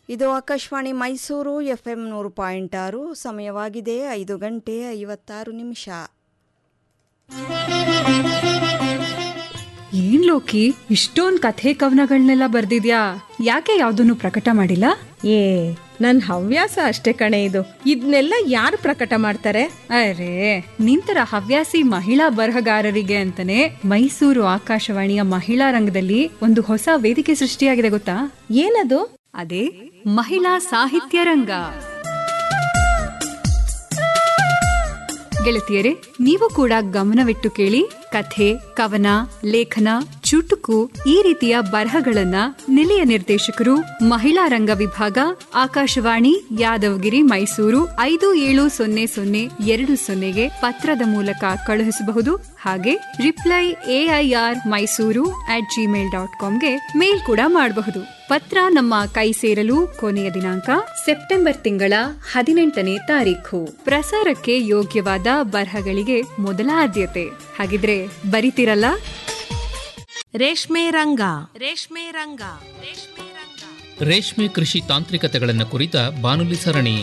ಇದು Akashvani Mysuru F M ನೂರು point ಆರು ಸಮಯವಾಗಿದೆ ಐದು ಗಂಟೆ ಐವತ್ತಾರು ನಿಮಿಷ ಏನ್ ಲೋಕಿ ಇಷ್ಟೊಂದ್ ಕಥೆ ಕವನಗಳನ್ನೆಲ್ಲ ಬರ್ದಿದ್ಯಾ ಯಾಕೆ ಯಾವ್ದನ್ನು ಪ್ರಕಟ ಮಾಡಿಲ್ಲ ಏ ನನ್ ಹವ್ಯಾಸ ಅಷ್ಟೇ ಕಣೆ ಇದು ಇದನ್ನೆಲ್ಲ ಯಾರು ಪ್ರಕಟ ಮಾಡ್ತಾರೆ ಅರೆ ನಿಂತರ ಹವ್ಯಾಸಿ ಮಹಿಳಾ ಬರಹಗಾರರಿಗೆ ಅಂತಾನೆ ಮೈಸೂರು ಆಕಾಶವಾಣಿಯ ಮಹಿಳಾ ರಂಗದಲ್ಲಿ ಒಂದು ಹೊಸ ವೇದಿಕೆ ಸೃಷ್ಟಿಯಾಗಿದೆ ಗೊತ್ತಾ ಏನದು ಅದೇ ಮಹಿಳಾ ಸಾಹಿತ್ಯ ರಂಗ ಗೆಳತಿಯರೇ ನೀವು ಕೂಡ ಗಮನವಿಟ್ಟು ಕೇಳಿ ಕಥೆ ಕವನ ಲೇಖನ ಚುಟುಕು ಈ ರೀತಿಯ ಬರಹಗಳನ್ನ ನಿಲಯ ನಿರ್ದೇಶಕರು ಮಹಿಳಾ ರಂಗ ವಿಭಾಗ ಆಕಾಶವಾಣಿ ಯಾದವಗಿರಿ ಮೈಸೂರು ಐದು ಏಳು ಸೊನ್ನೆ ಸೊನ್ನೆ ಎರಡು ಸೊನ್ನೆಗೆ ಪತ್ರದ ಮೂಲಕ ಕಳುಹಿಸಬಹುದು ಹಾಗೆ reply AIR Mysuru at gmail dot ಕಾಮ್ಗೆ ಮೇಲ್ ಕೂಡ ಮಾಡಬಹುದು ಪತ್ರ ನಮ್ಮ ಕೈ ಸೇರಲು ಕೊನೆಯ ದಿನಾಂಕ ಸೆಪ್ಟೆಂಬರ್ ತಿಂಗಳ ಹದಿನೆಂಟನೇ ತಾರೀಖು ಪ್ರಸಾರಕ್ಕೆ ಯೋಗ್ಯವಾದ ಬರಹಗಳಿಗೆ ಮೊದಲ ಆದ್ಯತೆ ಹಾಗಿದ್ರೆ ಬರಿತಿರಲ್ಲ ರೇಷ್ಮೆ ರಂಗ ರೇಷ್ಮೆ ರಂಗ ರೇಷ್ಮೆ ರಂಗ ರೇಷ್ಮೆ ಕೃಷಿ ತಾಂತ್ರಿಕತೆಗಳನ್ನು ಕುರಿತ ಬಾನುಲಿ ಸರಣಿ